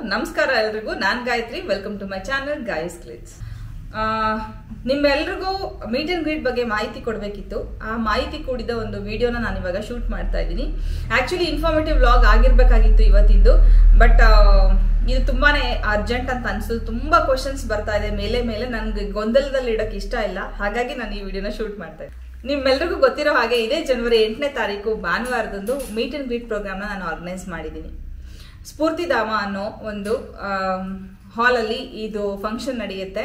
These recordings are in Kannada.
ನಮಸ್ಕಾರ ಎಲ್ರಿಗೂ ನಾನ್ Gayathri welcome to my channel guys ಕ್ಲಿಟ್ಸ್ ನಿಮ್ಮೆಲ್ರಿಗೂ ಮೀಟ್ ಅಂಡ್ ಗ್ರೀಟ್ ಬಗ್ಗೆ ಮಾಹಿತಿ ಕೊಡಬೇಕಿತ್ತು ಆ ಮಾಹಿತಿ ಕೂಡಿದ ಒಂದು ವಿಡಿಯೋನ ನಾನು ಇವಾಗ ಶೂಟ್ ಮಾಡ್ತಾ ಇದ್ದೀನಿ ಆಕ್ಚುಲಿ ಇನ್ಫಾರ್ಮೇಟಿವ್ ವ್ಲಾಗ್ ಆಗಿರ್ಬೇಕಾಗಿತ್ತು ಇವತ್ತಿಂದು ಬಟ್ ಇದು ತುಂಬಾನೇ ಅರ್ಜೆಂಟ್ ಅಂತ ಅನ್ಸುದು ತುಂಬಾ ಕ್ವಶನ್ಸ್ ಬರ್ತಾ ಇದೆ ಮೇಲೆ ಮೇಲೆ ನನ್ಗೆ ಗೊಂದಲದಲ್ಲಿ ಇಡಕ್ಕೆ ಇಷ್ಟ ಇಲ್ಲ ಹಾಗಾಗಿ ನಾನು ಈ ವಿಡಿಯೋನ ಶೂಟ್ ಮಾಡ್ತಾ ಇದ್ದೀನಿ ನಿಮ್ಮೆಲ್ರಿಗೂ ಗೊತ್ತಿರೋ ಹಾಗೆ ಇದೇ ಜನವರಿ ಎಂಟನೇ ತಾರೀಕು ಭಾನುವಾರದಂದು ಮೀಟ್ ಅಂಡ್ ಗ್ರೀಟ್ ಪ್ರೋಗ್ರಾಮ್ನ ನಾನು ಆರ್ಗನೈಸ್ ಮಾಡಿದ್ದೀನಿ ಸ್ಫೂರ್ತಿಧಾಮ ಅನ್ನೋ ಒಂದು ಹಾಲಲ್ಲಿ ಇದು ಫಂಕ್ಷನ್ ನಡೆಯುತ್ತೆ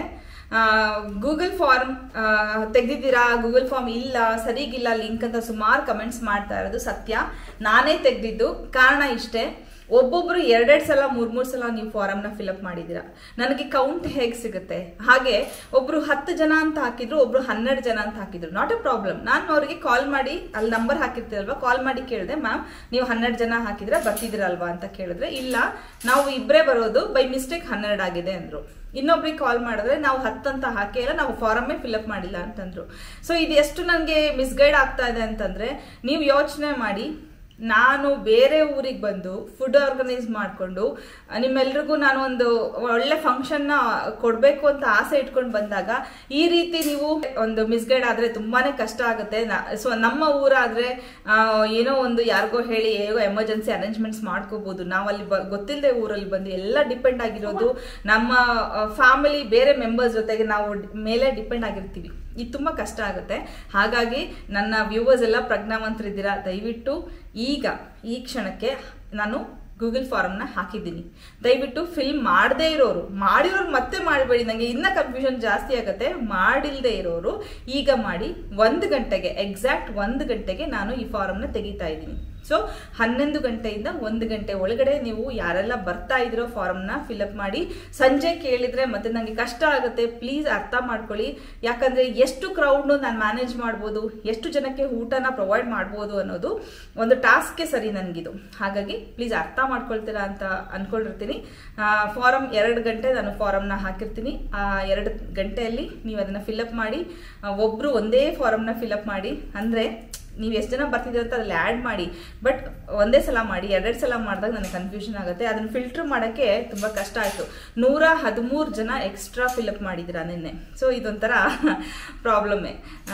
ಗೂಗಲ್ ಫಾರ್ಮ್ ತೆಗೆದಿದ್ದೀರಾ ಗೂಗಲ್ ಫಾರ್ಮ್ ಇಲ್ಲ ಸರಿಗಿಲ್ಲ ಲಿಂಕ್ ಅಂತ ಸುಮಾರು ಕಮೆಂಟ್ಸ್ ಮಾಡ್ತಾ ಇರೋದು ಸತ್ಯ ನಾನೇ ತೆಗೆದಿದ್ದು ಕಾರಣ ಇಷ್ಟೇ ಒಬ್ಬೊಬ್ರು ಎರಡೆರಡು ಸಲ ಮೂರ್ ಮೂರ್ ಸಲ ನೀವು ಫಾರಮ್ನ ಫಿಲ್ಅಪ್ ಮಾಡಿದ್ದೀರಾ ನನಗೆ ಕೌಂಟ್ ಹೇಗೆ ಸಿಗುತ್ತೆ ಹಾಗೆ ಒಬ್ರು ಹತ್ತು ಜನ ಅಂತ ಹಾಕಿದ್ರು ಒಬ್ರು ಹನ್ನೆರಡು ಜನ ಅಂತ ಹಾಕಿದ್ರು ನಾಟ್ ಎ ಪ್ರಾಬ್ಲಮ್ ನಾನು ಅವರಿಗೆ ಕಾಲ್ ಮಾಡಿ ಅಲ್ಲಿ ನಂಬರ್ ಹಾಕಿರ್ತೀರಲ್ವಾ ಕಾಲ್ ಮಾಡಿ ಕೇಳಿದೆ ಮ್ಯಾಮ್ ನೀವು ಹನ್ನೆರಡು ಜನ ಹಾಕಿದ್ರೆ ಬರ್ತಿದ್ದೀರಲ್ವಾ ಅಂತ ಕೇಳಿದ್ರೆ ಇಲ್ಲ ನಾವು ಇಬ್ಬರೇ ಬರೋದು ಬೈ ಮಿಸ್ಟೇಕ್ ಹನ್ನೆರಡು ಆಗಿದೆ ಅಂದ್ರು ಇನ್ನೊಬ್ರಿಗೆ ಕಾಲ್ ಮಾಡಿದ್ರೆ ನಾವು ಹತ್ತಂತ ಹಾಕಿ ಇಲ್ಲ ನಾವು ಫಾರಮ್ಮೇ ಫಿಲ್ಅಪ್ ಮಾಡಿಲ್ಲ ಅಂತಂದ್ರು ಸೊ ಇದು ಎಷ್ಟು ನನಗೆ ಮಿಸ್ಗೈಡ್ ಆಗ್ತಾ ಇದೆ ಅಂತಂದ್ರೆ ನೀವು ಯೋಚನೆ ಮಾಡಿ ನಾನು ಬೇರೆ ಊರಿಗೆ ಬಂದು ಫುಡ್ ಆರ್ಗನೈಸ್ ಮಾಡಿಕೊಂಡು ನಿಮ್ಮೆಲ್ರಿಗೂ ನಾನು ಒಂದು ಒಳ್ಳೆ ಫಂಕ್ಷನ್ನ ಕೊಡಬೇಕು ಅಂತ ಆಸೆ ಇಟ್ಕೊಂಡು ಬಂದಾಗ ಈ ರೀತಿ ನೀವು ಒಂದು ಮಿಸ್ಗೈಡ್ ಆದರೆ ತುಂಬಾನೇ ಕಷ್ಟ ಆಗುತ್ತೆ ಸೊ ನಮ್ಮ ಊರಾದ್ರೆ ಏನೋ ಒಂದು ಯಾರಿಗೋ ಹೇಳಿ ಹೇಗೋ ಎಮರ್ಜೆನ್ಸಿ ಅರೇಂಜ್ಮೆಂಟ್ಸ್ ಮಾಡ್ಕೋಬಹುದು ನಾವಲ್ಲಿ ಗೊತ್ತಿಲ್ಲದೆ ಊರಲ್ಲಿ ಬಂದು ಎಲ್ಲ ಡಿಪೆಂಡ್ ಆಗಿರೋದು ನಮ್ಮ ಫ್ಯಾಮಿಲಿ ಬೇರೆ ಮೆಂಬರ್ಸ್ ಜೊತೆಗೆ ನಾವು ಮೇಲೆ ಡಿಪೆಂಡ್ ಆಗಿರ್ತೀವಿ ಇದು ತುಂಬ ಕಷ್ಟ ಆಗುತ್ತೆ ಹಾಗಾಗಿ ನನ್ನ ವ್ಯೂವರ್ಸ್ ಎಲ್ಲ ಪ್ರಜ್ಞಾವಂತರಿದ್ದೀರಾ ದಯವಿಟ್ಟು ಈಗ ಈ ಕ್ಷಣಕ್ಕೆ ನಾನು ಗೂಗಲ್ ಫಾರಮ್ನ ಹಾಕಿದ್ದೀನಿ ದಯವಿಟ್ಟು ಫಿಲ್ ಮಾಡದೇ ಇರೋರು ಮಾಡಿರೋರು ಮತ್ತೆ ಮಾಡಬೇಡಿ ನನಗೆ ಇನ್ನೂ ಕನ್ಫ್ಯೂಷನ್ ಜಾಸ್ತಿ ಆಗುತ್ತೆ ಮಾಡಿಲ್ಲದೆ ಇರೋರು ಈಗ ಮಾಡಿ ಒಂದು ಗಂಟೆಗೆ ಎಕ್ಸಾಕ್ಟ್ ಒಂದು ಗಂಟೆಗೆ ನಾನು ಈ ಫಾರಮ್ನ ತೆಗಿತಾ ಇದ್ದೀನಿ ಸೊ ಹನ್ನೊಂದು ಗಂಟೆಯಿಂದ ಒಂದು ಗಂಟೆ ಒಳಗಡೆ ನೀವು ಯಾರೆಲ್ಲ ಬರ್ತಾ ಇದ್ರೋ ಫಾರಮ್ನ ಫಿಲ್ಅಪ್ ಮಾಡಿ ಸಂಜೆ ಕೇಳಿದ್ರೆ ಮತ್ತೆ ನನಗೆ ಕಷ್ಟ ಆಗುತ್ತೆ ಪ್ಲೀಸ್ ಅರ್ಥ ಮಾಡ್ಕೊಳ್ಳಿ ಯಾಕಂದ್ರೆ ಎಷ್ಟು ಕ್ರೌಡ್ನು ನಾನು ಮ್ಯಾನೇಜ್ ಮಾಡ್ಬೋದು ಎಷ್ಟು ಜನಕ್ಕೆ ಊಟನ ಪ್ರೊವೈಡ್ ಮಾಡ್ಬೋದು ಅನ್ನೋದು ಒಂದು ಟಾಸ್ಕ್ಗೆ ಸರಿ ನನಗಿದು ಹಾಗಾಗಿ ಪ್ಲೀಸ್ ಅರ್ಥ ಮಾಡ್ಕೊಳ್ತೀರಾ ಅಂತ ಅನ್ಕೊಂಡಿರ್ತೀನಿ ಫಾರಮ್ ಎರಡು ಗಂಟೆ ನಾನು ಫಾರಮ್ನ ಹಾಕಿರ್ತೀನಿ ಆ ಎರಡು ಗಂಟೆಯಲ್ಲಿ ನೀವು ಅದನ್ನ ಫಿಲ್ಅಪ್ ಮಾಡಿ ಒಬ್ರು ಒಂದೇ ಫಾರಮ್ನ ಫಿಲ್ಅಪ್ ಮಾಡಿ ಅಂದ್ರೆ ನೀವು ಎಷ್ಟು ಜನ ಬರ್ತಿದ್ದೀರ ಅಂತ ಅದ್ರಲ್ಲಿ ಆ್ಯಡ್ ಮಾಡಿ ಬಟ್ ಒಂದೇ ಸಲ ಮಾಡಿ ಎರಡೆರಡು ಸಲ ಮಾಡಿದಾಗ ನನಗೆ ಕನ್ಫ್ಯೂಷನ್ ಆಗುತ್ತೆ ಅದನ್ನ ಫಿಲ್ಟರ್ ಮಾಡೋಕ್ಕೆ ತುಂಬ ಕಷ್ಟ ಆಯಿತು ನೂರ ಹದಿಮೂರು ಜನ ಎಕ್ಸ್ಟ್ರಾ ಫಿಲ್ಅಪ್ ಮಾಡಿದ್ದೀರಾ ನಿನ್ನೆ ಸೊ ಇದೊಂಥರ ಪ್ರಾಬ್ಲಮ್ಮೇ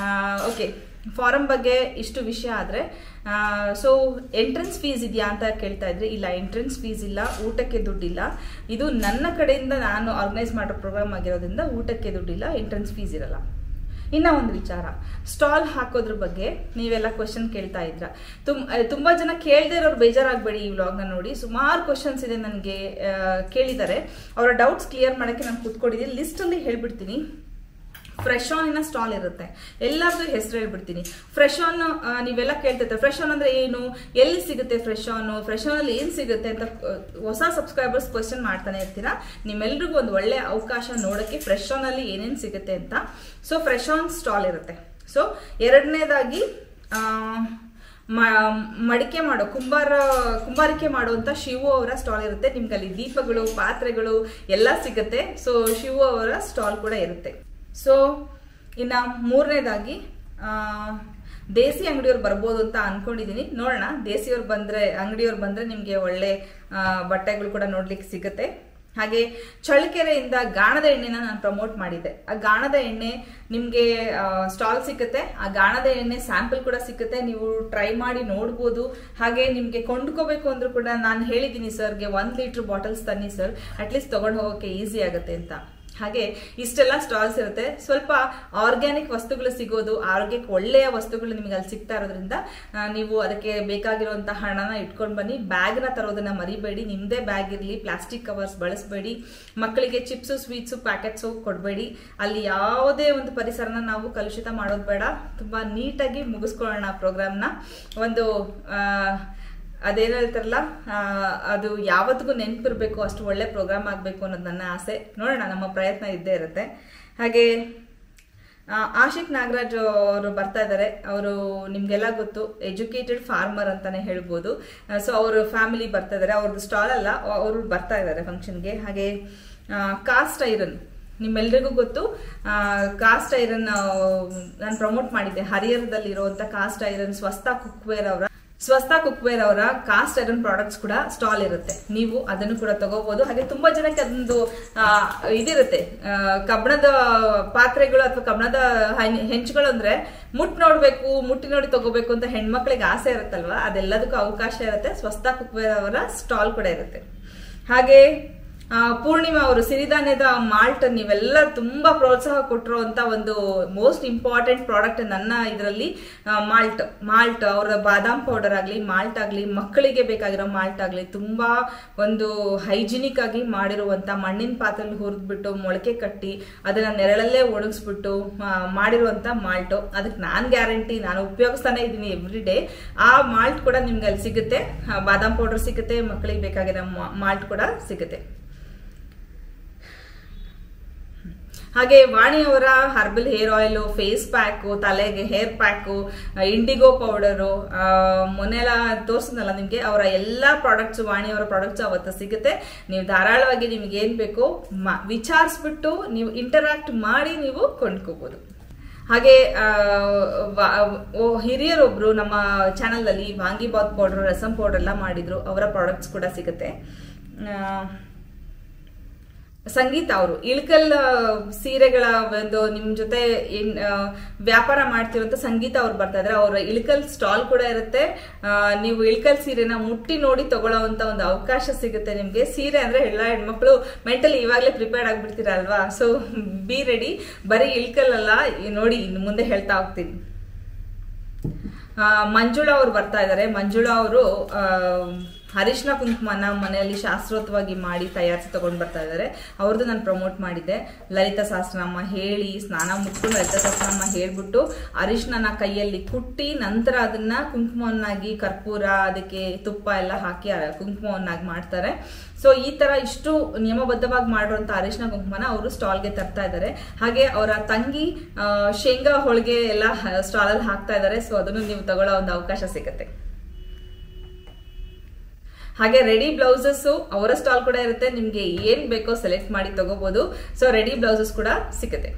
ಓಕೆ ಫಾರಮ್ ಬಗ್ಗೆ ಇಷ್ಟು ವಿಷಯ ಆದರೆ ಸೊ ಎಂಟ್ರೆನ್ಸ್ ಫೀಸ್ ಇದೆಯಾ ಅಂತ ಕೇಳ್ತಾ ಇದ್ರೆ ಇಲ್ಲ ಎಂಟ್ರೆನ್ಸ್ ಫೀಸ್ ಇಲ್ಲ ಊಟಕ್ಕೆ ದುಡ್ಡಿಲ್ಲ ಇದು ನನ್ನ ಕಡೆಯಿಂದ ನಾನು ಆರ್ಗನೈಸ್ ಮಾಡೋ ಪ್ರೋಗ್ರಾಮ್ ಆಗಿರೋದ್ರಿಂದ ಊಟಕ್ಕೆ ದುಡ್ಡಿಲ್ಲ ಎಂಟ್ರೆನ್ಸ್ ಫೀಸ್ ಇರಲ್ಲ ಇನ್ನ ಒಂದು ವಿಚಾರ ಸ್ಟಾಲ್ ಹಾಕೋದ್ರ ಬಗ್ಗೆ ನೀವೆಲ್ಲ ಕ್ವಶನ್ ಕೇಳ್ತಾ ಇದ್ರ ತುಮ್ ತುಂಬಾ ಜನ ಕೇಳದೇ ಇರೋರು ಬೇಜಾರಾಗಬೇಡಿ ಈ ವ್ಲಾಗ್ನ ನೋಡಿ ಸುಮಾರು ಕ್ವಶನ್ಸ್ ಇದೆ ನನಗೆ ಕೇಳಿದ್ದಾರೆ ಅವರ ಡೌಟ್ಸ್ ಕ್ಲಿಯರ್ ಮಾಡೋಕ್ಕೆ ನಾನು ಕೂತ್ಕೊಂಡಿದ್ದೀನಿ ಲಿಸ್ಟಲ್ಲಿ ಹೇಳ್ಬಿಡ್ತೀನಿ ಫ್ರೆಶ್ ಆನಿನ ಸ್ಟಾಲ್ ಇರುತ್ತೆ ಎಲ್ಲರದು ಹೆಸರು ಹೇಳ್ಬಿಡ್ತೀನಿ ಫ್ರೆಶ್ ಆನ್ ನೀವೆಲ್ಲ ಕೇಳ್ತಿರ್ತಾರೆ ಫ್ರೆಶ್ ಆನ್ ಅಂದ್ರೆ ಏನು ಎಲ್ಲಿ ಸಿಗುತ್ತೆ ಫ್ರೆಶ್ ಆನ್ ಫ್ರೆಶ್ ಆನ್ ಅಲ್ಲಿ ಏನ್ ಸಿಗುತ್ತೆ ಅಂತ ಹೊಸ ಸಬ್ಸ್ಕ್ರೈಬರ್ಸ್ ಕ್ವಶನ್ ಮಾಡ್ತಾನೆ ಇರ್ತೀರಾ ನಿಮ್ಮೆಲ್ರಿಗೂ ಒಂದು ಒಳ್ಳೆ ಅವಕಾಶ ನೋಡಕ್ಕೆ ಫ್ರೆಶ್ ಆನ್ ಅಲ್ಲಿ ಏನೇನು ಸಿಗುತ್ತೆ ಅಂತ ಸೊ ಫ್ರೆಶ್ ಆನ್ ಸ್ಟಾಲ್ ಇರುತ್ತೆ ಸೊ ಎರಡನೇದಾಗಿ ಮಡಿಕೆ ಮಾಡೋ ಕುಂಬಾರ ಕುಂಬಾರಿಕೆ ಮಾಡುವಂತ ಶಿವು ಅವರ ಸ್ಟಾಲ್ ಇರುತ್ತೆ ನಿಮ್ಗೆ ಅಲ್ಲಿ ದೀಪಗಳು ಪಾತ್ರೆಗಳು ಎಲ್ಲ ಸಿಗುತ್ತೆ ಸೊ ಶಿವು ಅವರ ಸ್ಟಾಲ್ ಕೂಡ ಇರುತ್ತೆ ಸೊ ಇನ್ನ ಮೂರನೇದಾಗಿ ದೇಸಿ ಅಂಗಡಿಯವ್ರು ಬರ್ಬೋದು ಅಂತ ಅನ್ಕೊಂಡಿದೀನಿ ನೋಡೋಣ ದೇಸಿಯವ್ರು ಬಂದ್ರೆ ಅಂಗಡಿಯವ್ರು ಬಂದ್ರೆ ನಿಮ್ಗೆ ಒಳ್ಳೆ ಬಟ್ಟೆಗಳು ಕೂಡ ನೋಡ್ಲಿಕ್ಕೆ ಸಿಗುತ್ತೆ ಹಾಗೆ ಚಳ್ಳಕೆರೆಯಿಂದ ಗಾಣದ ಎಣ್ಣೆನ ನಾನು ಪ್ರಮೋಟ್ ಮಾಡಿದ್ದೆ ಆ ಗಾಣದ ಎಣ್ಣೆ ನಿಮಗೆ ಸ್ಟಾಲ್ ಸಿಕ್ಕತ್ತೆ ಆ ಗಾಣದ ಎಣ್ಣೆ ಸ್ಯಾಂಪಲ್ ಕೂಡ ಸಿಕ್ಕತ್ತೆ ನೀವು ಟ್ರೈ ಮಾಡಿ ನೋಡ್ಬೋದು ಹಾಗೆ ನಿಮಗೆ ಕೊಂಡ್ಕೋಬೇಕು ಅಂದ್ರೂ ಕೂಡ ನಾನು ಹೇಳಿದ್ದೀನಿ ಸರ್ಗೆ ಒಂದ್ ಲೀಟರ್ ಬಾಟಲ್ಸ್ ತನ್ನಿ ಸರ್ ಅಟ್ಲೀಸ್ಟ್ ತಗೊಂಡು ಹೋಗೋಕೆ ಈಸಿ ಆಗುತ್ತೆ ಅಂತ ಹಾಗೆ ಇಷ್ಟೆಲ್ಲ ಸ್ಟಾಲ್ಸ್ ಇರುತ್ತೆ ಸ್ವಲ್ಪ ಆರ್ಗ್ಯಾನಿಕ್ ವಸ್ತುಗಳು ಸಿಗೋದು ಆರೋಗ್ಯಕ್ಕೆ ಒಳ್ಳೆಯ ವಸ್ತುಗಳು ನಿಮಗೆ ಅಲ್ಲಿ ಸಿಗ್ತಾ ಇರೋದ್ರಿಂದ ನೀವು ಅದಕ್ಕೆ ಬೇಕಾಗಿರುವಂತಹ ಹಣನ ಇಟ್ಕೊಂಡು ಬನ್ನಿ ಬ್ಯಾಗ್ನ ತರೋದನ್ನ ಮರಿಬೇಡಿ ನಿಮ್ಮದೇ ಬ್ಯಾಗ್ ಇರಲಿ ಪ್ಲಾಸ್ಟಿಕ್ ಕವರ್ಸ್ ಬಳಸಬೇಡಿ ಮಕ್ಕಳಿಗೆ ಚಿಪ್ಸು ಸ್ವೀಟ್ಸು ಪ್ಯಾಕೆಟ್ಸು ಕೊಡಬೇಡಿ ಅಲ್ಲಿ ಯಾವುದೇ ಒಂದು ಪರಿಸರನ ನಾವು ಕಲುಷಿತ ಮಾಡೋದು ಬೇಡ ತುಂಬಾ ನೀಟಾಗಿ ಮುಗಿಸ್ಕೊಳ್ಳೋಣ ಪ್ರೋಗ್ರಾಮ್ನ ಒಂದು ಅದೇನು ಹೇಳ್ತಾರಲ್ಲ ಅದು ಯಾವತ್ತಿಗೂ ನೆನಪಿರ್ಬೇಕು ಅಷ್ಟು ಒಳ್ಳೆ ಪ್ರೋಗ್ರಾಮ್ ಆಗಬೇಕು ಅನ್ನೋದು ನನ್ನ ಆಸೆ ನೋಡೋಣ ನಮ್ಮ ಪ್ರಯತ್ನ ಇದ್ದೇ ಇರುತ್ತೆ ಹಾಗೆ ಆಶಿಕ್ ನಾಗರಾಜ್ ಅವರು ಬರ್ತಾ ಇದ್ದಾರೆ ಅವರು ನಿಮ್ಗೆಲ್ಲ ಗೊತ್ತು ಎಜುಕೇಟೆಡ್ ಫಾರ್ಮರ್ ಅಂತಾನೆ ಹೇಳ್ಬೋದು ಸೊ ಅವರು ಫ್ಯಾಮಿಲಿ ಬರ್ತಾ ಇದ್ದಾರೆ ಅವ್ರದ್ದು ಸ್ಟಾಲ್ ಅಲ್ಲ ಅವರು ಬರ್ತಾ ಇದ್ದಾರೆ ಫಂಕ್ಷನ್ಗೆ ಹಾಗೆ ಕಾಸ್ಟ್ ಐರನ್ ನಿಮ್ಮೆಲ್ರಿಗೂ ಗೊತ್ತು ಕಾಸ್ಟ್ ಐರನ್ ನಾನು ಪ್ರಮೋಟ್ ಮಾಡಿದ್ದೆ ಹರಿಹರದಲ್ಲಿ ಇರುವಂತ ಕಾಸ್ಟ್ ಐರನ್ ಸ್ವಸ್ಥ ಕುಕ್ವೇರ್ ಅವರ ಸ್ವಸ್ಥ ಕುಕ್ವೇರ್ ಅವರ ಕಾಸ್ಟ್ ಐರನ್ ಪ್ರಾಡಕ್ಟ್ಸ್ ಕೂಡ ಸ್ಟಾಲ್ ಇರುತ್ತೆ ನೀವು ಅದನ್ನು ಕೂಡ ತಗೋಬಹುದು ಹಾಗೆ ತುಂಬಾ ಜನಕ್ಕೆ ಅದೊಂದು ಆ, ಇದಿರುತ್ತೆ ಆ, ಕಬ್ಬಣದ ಪಾತ್ರೆಗಳು ಅಥವಾ ಕಬ್ಬಣದ ಹಂ- ಹೆಂಚುಗಳು ಅಂದ್ರೆ ಮುಟ್ ನೋಡ್ಬೇಕು ಮುಟ್ಟಿ ನೋಡಿ ತಗೋಬೇಕು ಅಂತ ಹೆಣ್ಮಕ್ಳಿಗೆ ಆಸೆ ಇರುತ್ತಲ್ವಾ ಅದೆಲ್ಲದಕ್ಕೂ ಅವಕಾಶ ಇರುತ್ತೆ ಸ್ವಸ್ಥ ಕುಕ್ವೇರ್ ಅವರ ಸ್ಟಾಲ್ ಕೂಡ ಇರುತ್ತೆ ಹಾಗೆ ಆ, ಪೂರ್ಣಿಮಾ ಅವರು ಸಿರಿಧಾನ್ಯದ ಮಾಲ್ಟ್ ನೀವೆಲ್ಲ ತುಂಬಾ ಪ್ರೋತ್ಸಾಹ ಕೊಟ್ಟಿರುವಂತ ಒಂದು ಮೋಸ್ಟ್ ಇಂಪಾರ್ಟೆಂಟ್ ಪ್ರಾಡಕ್ಟ್ ನನ್ನ ಇದರಲ್ಲಿ ಮಾಲ್ಟ್ ಮಾಲ್ಟ್ ಅವರ ಬಾದಾಮ್ ಪೌಡರ್ ಆಗಲಿ ಮಾಲ್ಟ್ ಆಗಲಿ ಮಕ್ಕಳಿಗೆ ಬೇಕಾಗಿರೋ ಮಾಲ್ಟ್ ಆಗಲಿ ತುಂಬಾ ಒಂದು ಹೈಜಿನಿಕ್ ಆಗಿ ಮಾಡಿರುವಂತ ಮಣ್ಣಿನ ಪಾತ್ರೆಯಲ್ಲಿ ಹುರಿದ್ಬಿಟ್ಟು ಮೊಳಕೆ ಕಟ್ಟಿ ಅದನ್ನ ನೆರಳಲ್ಲೇ ಒಣಗಿಸ್ಬಿಟ್ಟು ಆ, ಮಾಡಿರುವಂತ ಮಾಲ್ಟ್ ಅದಕ್ಕೆ ನಾನ್ ಗ್ಯಾರಂಟಿ ನಾನು ಉಪಯೋಗಿಸ್ತಾನೆ ಇದ್ದೀನಿ ಎವ್ರಿ ಡೇ ಆ ಮಾಲ್ಟ್ ಕೂಡ ನಿಮ್ಗೆ ಅಲ್ಲಿ ಸಿಗುತ್ತೆ ಆ, ಬಾದಾಮ್ ಪೌಡರ್ ಸಿಗುತ್ತೆ ಮಕ್ಕಳಿಗೆ ಬೇಕಾಗಿರೋ ಮಾಲ್ಟ್ ಕೂಡ ಸಿಗುತ್ತೆ ಹಾಗೆ ವಾಣಿಯವರ herbal hair oil face pack ತಲೆಗೆ ಹೇರ್ ಪ್ಯಾಕು ಇಂಡಿಗೋ ಪೌಡರು ಮೊನ್ನೆಲ್ಲ ತೋರಿಸಿದ್ನಲ್ಲ ನಿಮಗೆ ಅವರ ಎಲ್ಲ ಪ್ರಾಡಕ್ಟ್ಸ್ ವಾಣಿಯವರ ಪ್ರಾಡಕ್ಟ್ಸ್ ಅವತ್ತು ಸಿಗುತ್ತೆ ನೀವು ಧಾರಾಳವಾಗಿ ನಿಮ್ಗೆ ಏನ್ ಬೇಕೋ ಮ- ವಿಚಾರಿಸ್ಬಿಟ್ಟು ನೀವು ಇಂಟರಾಕ್ಟ್ ಮಾಡಿ ನೀವು ಕೊಂಡ್ಕೋಬಹುದು ಹಾಗೆ ಆ, ವ- ಓ ಹಿರಿಯರೊಬ್ರು ನಮ್ಮ ಚಾನಲ್ನಲ್ಲಿ ವಾಂಗಿಬಾತ್ ಪೌಡರ್ ರಸಂ ಪೌಡರ್ ಎಲ್ಲ ಮಾಡಿದ್ರು ಅವರ ಪ್ರಾಡಕ್ಟ್ಸ್ ಕೂಡ ಸಿಗುತ್ತೆ ಆ, ಸಂಗೀತ ಅವರು ಇಳ್ಕಲ್ ಆ, ಸೀರೆಗಳ ಒಂದು ನಿಮ್ ಜೊತೆ ಏನ್ ಆ, ವ್ಯಾಪಾರ ಮಾಡ್ತಿರೋಂಥ ಸಂಗೀತ ಅವ್ರು ಬರ್ತಾ ಇದಾರೆ ಅವರ ಇಳ್ಕಲ್ ಸ್ಟಾಲ್ ಕೂಡ ಇರುತ್ತೆ ಆ, ನೀವು ಇಳ್ಕಲ್ ಸೀರೆನ ಮುಟ್ಟಿ ನೋಡಿ ತಗೊಳ್ಳೋವಂತ ಒಂದು ಅವಕಾಶ ಸಿಗುತ್ತೆ ನಿಮ್ಗೆ ಸೀರೆ ಅಂದ್ರೆ ಎಲ್ಲ ಹೆಣ್ಮಕ್ಳು ಮೆಂಟಲಿ ಇವಾಗಲೇ ಪ್ರಿಪೇರ್ಡ್ ಆಗ್ಬಿಡ್ತೀರಾ ಅಲ್ವಾ ಸೊ ಬಿ ರೆಡಿ ಬರೀ ಇಳ್ಕಲ್ ಅಲ್ಲ ಈ ನೋಡಿ ಇನ್ನು ಮುಂದೆ ಹೇಳ್ತಾ ಹೋಗ್ತೀನಿ ಆ, ಮಂಜುಳಾ ಅವರು ಬರ್ತಾ ಇದ್ದಾರೆ ಮಂಜುಳಾ ಅವರು ಅರಿಶಿನ ಕುಂಕುಮನ ಮನೆಯಲ್ಲಿ ಶಾಸ್ತ್ರೋತವಾಗಿ ಮಾಡಿ ತಯಾರಿಸಿ ತಗೊಂಡು ಬರ್ತಾ ಇದ್ದಾರೆ ಅವ್ರದ್ದು ನಾನು ಪ್ರಮೋಟ್ ಮಾಡಿದ್ದೆ ಲಲಿತಾ ಸಹಸ್ರನಾಮ ಹೇಳಿ ಸ್ನಾನ ಮುಟ್ಕೊಂಡು ಲಲಿತಾ ಸಹಸ್ರನಾಮ ಹೇಳ್ಬಿಟ್ಟು ಅರಿಶಿನ ಕೈಯಲ್ಲಿ ಕುಟ್ಟಿ ನಂತರ ಅದನ್ನ ಕುಂಕುಮವನ್ನಾಗಿ ಕರ್ಪೂರ ಅದಕ್ಕೆ ತುಪ್ಪ ಎಲ್ಲ ಹಾಕಿ ಆ ಕುಂಕುಮವನ್ನಾಗಿ ಮಾಡ್ತಾರೆ ಸೊ ಈ ತರ ಇಷ್ಟು ನಿಯಮಬದ್ಧವಾಗಿ ಮಾಡಿರುವಂತ ಅರಿಶಿನ ಕುಂಕುಮನ ಅವರು ಸ್ಟಾಲ್ಗೆ ತರ್ತಾ ಇದ್ದಾರೆ ಹಾಗೆ ಅವರ ತಂಗಿ ಆ, ಶೇಂಗಾ ಹೋಳಿಗೆ ಎಲ್ಲ ಸ್ಟಾಲ್ ಅಲ್ಲಿ ಹಾಕ್ತಾ ಇದ್ದಾರೆ ಸೊ ಅದನ್ನು ನೀವು ತಗೊಳ್ಳೋ ಒಂದು ಅವಕಾಶ ಸಿಗುತ್ತೆ ಹಾಗೆ ರೆಡಿ ಬ್ಲೌಸಸ್ ಅವರ ಸ್ಟಾಲ್ ಕೂಡ ಇರುತ್ತೆ ನಿಮ್ಗೆ ಏನ್ ಬೇಕೋ ಸೆಲೆಕ್ಟ್ ಮಾಡಿ ತಗೋಬಹುದು ಸೊ ರೆಡಿ ಬ್ಲೌಸಸ್ ಕೂಡ ಸಿಗುತ್ತೆ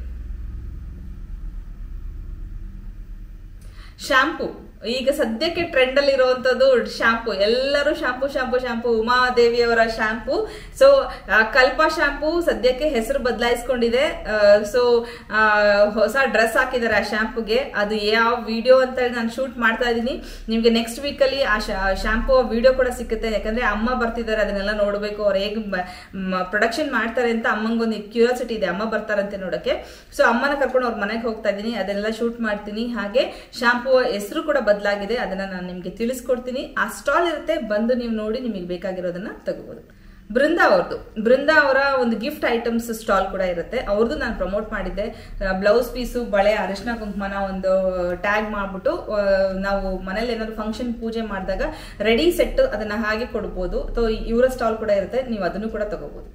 ಶಾಂಪೂ ಈಗ ಸದ್ಯಕ್ಕೆ ಟ್ರೆಂಡ್ ಅಲ್ಲಿ ಇರುವಂತದ್ದು ಶಾಂಪೂ ಎಲ್ಲರೂ ಶಾಂಪೂ ಶಾಂಪೂ ಶಾಂಪೂ ಉಮಾದೇವಿ ಅವರ ಶಾಂಪೂ ಸೊ ಕಲ್ಪ ಶಾಂಪೂ ಸದ್ಯಕ್ಕೆ ಹೆಸರು ಬದಲಾಯಿಸ್ಕೊಂಡಿದೆ ಸೊ ಹೊಸ ಡ್ರೆಸ್ ಹಾಕಿದ್ದಾರೆ ಆ ಶಾಂಪೂಗೆ ಅದು ಯಾವ ವಿಡಿಯೋ ಅಂತ ಹೇಳಿ ನಾನು ಶೂಟ್ ಮಾಡ್ತಾ ಇದ್ದೀನಿ ನಿಮ್ಗೆ ನೆಕ್ಸ್ಟ್ ವೀಕ್ ಅಲ್ಲಿ ಆ ಶಾಂಪೂ ವಿಡಿಯೋ ಕೂಡ ಸಿಗುತ್ತೆ ಯಾಕಂದ್ರೆ ಅಮ್ಮ ಬರ್ತಿದ್ದಾರೆ ಅದನ್ನೆಲ್ಲ ನೋಡಬೇಕು ಅವ್ರು ಹೇಗೆ ಪ್ರೊಡಕ್ಷನ್ ಮಾಡ್ತಾರೆ ಅಂತ ಅಮ್ಮಂಗೊಂದು ಕ್ಯೂರಿಯಾಸಿಟಿ ಇದೆ ಅಮ್ಮ ಬರ್ತಾರಂತೆ ನೋಡಕ್ಕೆ ಸೊ ಅಮ್ಮನ ಕರ್ಕೊಂಡು ಅವ್ರ ಮನೆಗೆ ಹೋಗ್ತಾ ಇದ್ದೀನಿ ಅದನ್ನೆಲ್ಲ ಶೂಟ್ ಮಾಡ್ತೀನಿ ಹಾಗೆ ಶಾಂಪೂ ಹೆಸರು ಕೂಡ ಬದಲಾಗಿದೆ ಅದನ್ನ ನಾನು ನಿಮ್ಗೆ ತಿಳಿಸ್ಕೊಡ್ತೀನಿ ಆ ಸ್ಟಾಲ್ ಇರುತ್ತೆ ಬಂದು ನೀವು ನೋಡಿ ನಿಮಗೆ ಬೇಕಾಗಿರೋದನ್ನ ತಗೋಬಹುದು ಬೃಂದಾ ಅವ್ರದ್ದು ಬೃಂದಾ ಅವರ ಒಂದು ಗಿಫ್ಟ್ ಐಟಮ್ಸ್ ಸ್ಟಾಲ್ ಕೂಡ ಇರುತ್ತೆ ಅವ್ರದ್ದು ನಾನು ಪ್ರಮೋಟ್ ಮಾಡಿದ್ದೆ ಬ್ಲೌಸ್ ಪೀಸು ಬಳೆ ಅರಿಶಿನ ಕುಂಕುಮನ ಒಂದು ಟ್ಯಾಗ್ ಮಾಡ್ಬಿಟ್ಟು ಆ, ನಾವು ಮನೇಲಿ ಏನಾದ್ರು ಫಂಕ್ಷನ್ ಪೂಜೆ ಮಾಡಿದಾಗ ರೆಡಿ ಸೆಟ್ ಅದನ್ನ ಹಾಗೆ ಕೊಡ್ಬೋದು ಸೊ ಇವರ ಸ್ಟಾಲ್ ಕೂಡ ಇರುತ್ತೆ ನೀವು ಅದನ್ನು ಕೂಡ ತಗೋಬಹುದು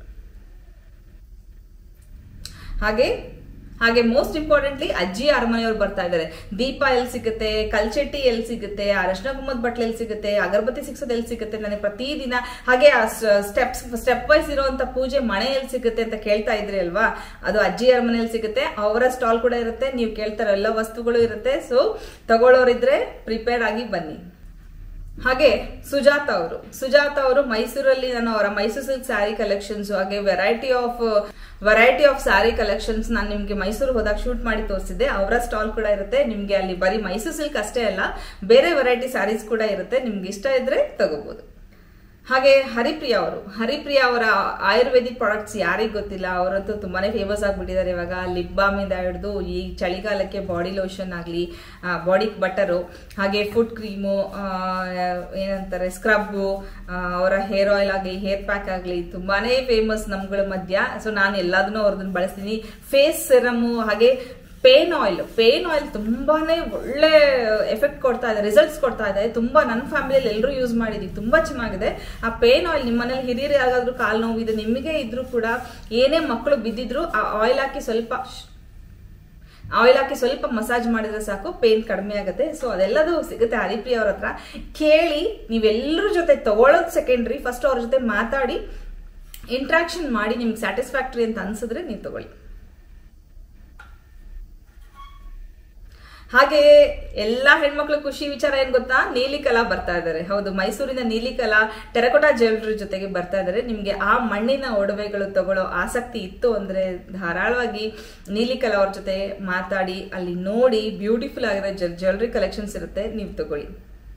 ಹಾಗೆ ಹಾಗೆ ಮೋಸ್ಟ್ ಇಂಪಾರ್ಟೆಂಟ್ಲಿ ಅಜ್ಜಿ ಅರಮನೆಯವ್ರು ಬರ್ತಾ ಇದ್ದಾರೆ ದೀಪ ಎಲ್ಲಿ ಸಿಗುತ್ತೆ ಕಲ್ಚೆಟ್ಟಿ ಎಲ್ಲಿ ಸಿಗುತ್ತೆ ಅರಶಿನ ಕುಂಕುಮದ ಬಟ್ಲೆ ಎಲ್ಲಿ ಸಿಗುತ್ತೆ ಅಗರಬತ್ತಿ ಸಿಕ್ಸೋದು ಎಲ್ಲಿ ಸಿಗುತ್ತೆ ನನಗೆ ಪ್ರತಿದಿನ ಹಾಗೆ ಆ ಸ್ಟೆಪ್ಸ್ ಸ್ಟೆಪ್ ವೈಸ್ ಇರುವಂತ ಪೂಜೆ ಮನೆ ಎಲ್ಲಿ ಸಿಗುತ್ತೆ ಅಂತ ಕೇಳ್ತಾ ಇದ್ರಿ ಅಲ್ವಾ ಅದು ಅಜ್ಜಿ ಅರಮನೆಯಲ್ಲಿ ಸಿಗುತ್ತೆ ಅವರ ಸ್ಟಾಲ್ ಕೂಡ ಇರುತ್ತೆ ನೀವು ಕೇಳ್ತಾರ ಎಲ್ಲ ವಸ್ತುಗಳು ಇರುತ್ತೆ ಸೊ ತಗೊಳ್ಳೋರಿದ್ರೆ ಪ್ರಿಪೇರ್ ಆಗಿ ಬನ್ನಿ ಹಾಗೆ ಸುಜಾತ ಅವರು ಸುಜಾತ ಅವರು ಮೈಸೂರಲ್ಲಿ ನಾನು ಅವರ ಮೈಸೂರು ಸಿಲ್ಕ್ ಸ್ಯಾರಿ ಕಲೆಕ್ಷನ್ಸ್ ಹಾಗೆ variety of variety of sari collections ನಾನು ನಿಮ್ಗೆ ಮೈಸೂರು ಹೋದಾಗ ಶೂಟ್ ಮಾಡಿ ತೋರಿಸಿದ್ದೆ ಅವರ ಸ್ಟಾಲ್ ಕೂಡ ಇರುತ್ತೆ ನಿಮ್ಗೆ ಅಲ್ಲಿ ಬರೀ ಮೈಸೂರು ಸಿಲ್ಕ್ ಅಷ್ಟೇ ಅಲ್ಲ ಬೇರೆ ವೆರೈಟಿ ಸ್ಯಾರೀಸ್ ಕೂಡ ಇರುತ್ತೆ ನಿಮ್ಗೆ ಇಷ್ಟ ಇದ್ರೆ ತಗೋಬಹುದು ಹಾಗೆ ಹರಿಪ್ರಿಯಾ ಅವರು ಹರಿಪ್ರಿಯಾ ಅವರ ಆಯುರ್ವೇದಿಕ್ ಪ್ರಾಡಕ್ಟ್ಸ್ ಯಾರಿಗ್ ಗೊತ್ತಿಲ್ಲ ಅವರಂತೂ ತುಂಬಾನೇ ಫೇಮಸ್ ಆಗ್ಬಿಟ್ಟಿದ್ದಾರೆ ಇವಾಗ ಲಿಪ್ ಬಾಮ್ ಇಂದ ಹಿಡಿದು ಈ ಚಳಿಗಾಲಕ್ಕೆ ಬಾಡಿ ಲೋಷನ್ ಆಗಲಿ ಬಾಡಿ ಬಟರು ಹಾಗೆ ಫುಡ್ ಕ್ರೀಮು ಏನಂತಾರೆ ಸ್ಕ್ರಬ್ಬು ಅವರ ಹೇರ್ ಆಯಿಲ್ ಆಗಲಿ ಹೇರ್ ಪ್ಯಾಕ್ ಆಗಲಿ ತುಂಬಾನೇ ಫೇಮಸ್ ನಮ್ಗಳ ಮಧ್ಯ ಸೊ ನಾನು ಎಲ್ಲದನ್ನೂ ಅವ್ರದನ್ನ ಬಳಸ್ತೀನಿ ಫೇಸ್ ಸೆರಮು ಹಾಗೆ ಪೇನ್ ಆಯಿಲ್ ಪೇನ್ ಆಯಿಲ್ ತುಂಬಾನೇ ಒಳ್ಳೆ ಎಫೆಕ್ಟ್ ಕೊಡ್ತಾ ಇದೆ ರಿಸಲ್ಟ್ಸ್ ಕೊಡ್ತಾ ಇದೆ ತುಂಬಾ ನನ್ನ ಫ್ಯಾಮಿಲಿಯಲ್ಲಿ ಎಲ್ಲರೂ ಯೂಸ್ ಮಾಡಿದೀವಿ ತುಂಬಾ ಚೆನ್ನಾಗಿದೆ ಆ ಪೇನ್ ಆಯಿಲ್ ನಿಮ್ಮ ಮನೇಲಿ ಹಿರಿಯರು ಯಾರಾದ್ರೂ ಕಾಲು ನೋವಿದೆ ನಿಮಗೆ ಇದ್ರೂ ಕೂಡ ಏನೇ ಮಕ್ಕಳು ಬಿದ್ದಿದ್ರು ಆ ಆಯಿಲ್ ಹಾಕಿ ಸ್ವಲ್ಪ ಆಯಿಲ್ ಹಾಕಿ ಸ್ವಲ್ಪ ಮಸಾಜ್ ಮಾಡಿದ್ರೆ ಸಾಕು ಪೇನ್ ಕಡಿಮೆ ಆಗುತ್ತೆ ಸೊ ಅದೆಲ್ಲದೂ ಸಿಗುತ್ತೆ ಹರಿಪ್ರಿಯ ಅವ್ರ ಹತ್ರ ಕೇಳಿ ನೀವೆಲ್ಲರ ಜೊತೆ ತಗೊಳ್ಳೋದು ಸೆಕೆಂಡ್ರಿ ಫಸ್ಟ್ ಅವ್ರ ಜೊತೆ ಮಾತಾಡಿ ಇಂಟ್ರಾಕ್ಷನ್ ಮಾಡಿ ನಿಮ್ಗೆ ಸ್ಯಾಟಿಸ್ಫ್ಯಾಕ್ಟರಿ ಅಂತ ಅನ್ಸಿದ್ರೆ ನೀವು ತಗೊಳ್ಳಿ ಹಾಗೆಯೇ ಎಲ್ಲಾ ಹೆಣ್ಮಕ್ಳು ಖುಷಿ ವಿಚಾರ ಏನ್ ಗೊತ್ತಾ ನೀಲಿ ಕಲಾ ಬರ್ತಾ ಇದ್ದಾರೆ ಹೌದು ಮೈಸೂರಿನ ನೀಲಿ ಕಲಾ ಟೆರಕೋಟಾ ಜ್ಯುವೆಲ್ರಿ ಜೊತೆಗೆ ಬರ್ತಾ ಇದ್ದಾರೆ ನಿಮ್ಗೆ ಆ ಮಣ್ಣಿನ ಒಡವೆಗಳು ತಗೊಳ್ಳೋ ಆಸಕ್ತಿ ಇತ್ತು ಅಂದ್ರೆ ಧಾರಾಳವಾಗಿ ನೀಲಿ ಕಲಾ ಅವ್ರ ಜೊತೆ ಮಾತಾಡಿ ಅಲ್ಲಿ ನೋಡಿ ಬ್ಯೂಟಿಫುಲ್ ಆಗಿರೋ ಜ್ಯುವೆಲ್ರಿ ಕಲೆಕ್ಷನ್ಸ್ ಇರುತ್ತೆ ನೀವು ತಗೊಳ್ಳಿ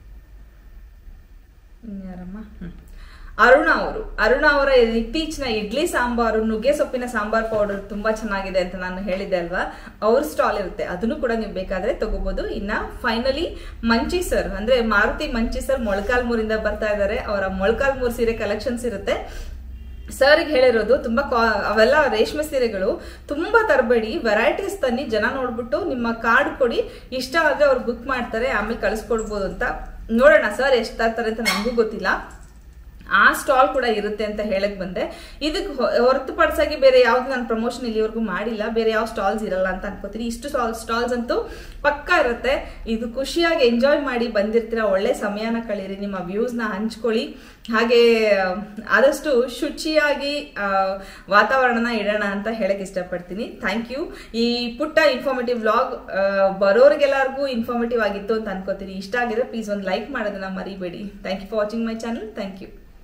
ಇನ್ಯಾರಮ್ಮ ಹ್ಮ್. ಅರುಣ ಅವರು ಅರುಣ ಅವರ ಇತ್ತೀಚಿನ ಇಡ್ಲಿ ಸಾಂಬಾರು ನುಗ್ಗೆ ಸೊಪ್ಪಿನ ಸಾಂಬಾರ್ ಪೌಡರ್ ತುಂಬಾ ಚೆನ್ನಾಗಿದೆ ಅಂತ ನಾನು ಹೇಳಿದೆ ಅಲ್ವಾ ಅವ್ರ ಸ್ಟಾಲ್ ಇರುತ್ತೆ ಅದನ್ನು ಕೂಡ ನೀವು ಬೇಕಾದ್ರೆ ತಗೋಬಹುದು ಇನ್ನ ಫೈನಲಿ ಮಂಚಿ ಸರ್ ಅಂದ್ರೆ ಮಾರುತಿ ಮಂಚಿ ಸರ್ ಮೊಳಕಾಲ್ಮೂರಿಂದ ಬರ್ತಾ ಇದ್ದಾರೆ ಅವರ ಮೊಳಕಾಲ್ಮೂರ್ ಸೀರೆ ಕಲೆಕ್ಷನ್ಸ್ ಇರುತ್ತೆ ಸರ್ಗೆ ಹೇಳಿರೋದು ತುಂಬಾ ಕಾ- ಅವೆಲ್ಲ ರೇಷ್ಮೆ ಸೀರೆಗಳು ತುಂಬಾ ತರಬೇಡಿ ವೆರೈಟೀಸ್ ತನ್ನಿ ಜನ ನೋಡ್ಬಿಟ್ಟು ನಿಮ್ಮ ಕಾರ್ಡ್ ಕೊಡಿ ಇಷ್ಟ ಆದ್ರೆ ಅವ್ರು ಬುಕ್ ಮಾಡ್ತಾರೆ ಆಮೇಲೆ ಕಳಿಸ್ಕೊಡ್ಬೋದು ಅಂತ ನೋಡೋಣ ಸರ್ ಎಷ್ಟು ತರ್ತಾರೆ ಅಂತ ನನಗೂ ಗೊತ್ತಿಲ್ಲ ಆ ಸ್ಟಾಲ್ ಕೂಡ ಇರುತ್ತೆ ಅಂತ ಹೇಳಕ್ ಬಂದೆ ಇದಕ್ಕೆ ಹೊರತುಪಡಿಸಾಗಿ ಬೇರೆ ಯಾವ್ದು ನಾನು ಪ್ರಮೋಷನ್ ಇಲ್ಲಿವರೆಗೂ ಮಾಡಿಲ್ಲ ಬೇರೆ ಯಾವ ಸ್ಟಾಲ್ಸ್ ಇರಲ್ಲ ಅಂತ ಅನ್ಕೋತೀನಿ ಇಷ್ಟು ಸ್ಟಾಲ್ಸ್ ಅಂತೂ ಪಕ್ಕಾ ಇರುತ್ತೆ ಇದು ಖುಷಿಯಾಗಿ ಎಂಜಾಯ್ ಮಾಡಿ ಬಂದಿರ್ತೀರ ಒಳ್ಳೆ ಸಮಯನ ಕಳೀರಿ ನಿಮ್ಮ ವ್ಯೂಸ್ನ ಹಂಚ್ಕೊಳ್ಳಿ ಹಾಗೆ ಆ, ಆದಷ್ಟು ಶುಚಿಯಾಗಿ ಆ, ವಾತಾವರಣನ ಇಡೋಣ ಅಂತ ಹೇಳಕ್ ಇಷ್ಟಪಡ್ತೀನಿ ಥ್ಯಾಂಕ್ ಯು ಈ ಪುಟ್ಟ ಇನ್ಫಾರ್ಮೇಟಿವ್ ವ್ಲಾಗ್ ಬರೋರಿಗೆಲ್ಲರಿಗೂ ಇನ್ಫಾರ್ಮೇಟಿವ್ ಆಗಿತ್ತು ಅಂತ ಅನ್ಕೋತೀನಿ ಇಷ್ಟ ಆಗಿದ್ರೆ ಪ್ಲೀಸ್ ಒಂದು ಲೈಕ್ ಮಾಡೋದನ್ನ ಮರಿಬೇಡಿ thank you for watching my channel thank you